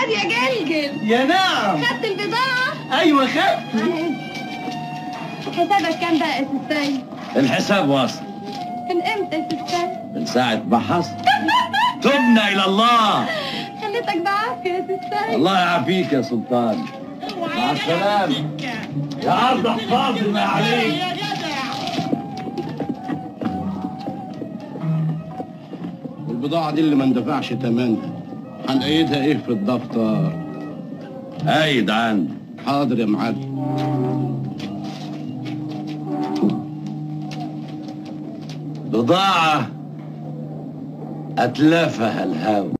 واد يا جلجل يا نعم خدت البضاعة ايوه خد أهي. حسابك كام بقى يا سيستاي الحساب واصل من امتى يا سيستاي من ساعة ما حصل تبنا إلى الله خليتك بعافية يا سيستاي الله يعافيك يا سلطان مع السلامة يا أرض احفظنا عليك البضاعة دي اللي ما اندفعش تمنها هنقيدها ايه في الدفتر أيد عندي حاضر يا معلم بضاعة أتلافها الهوى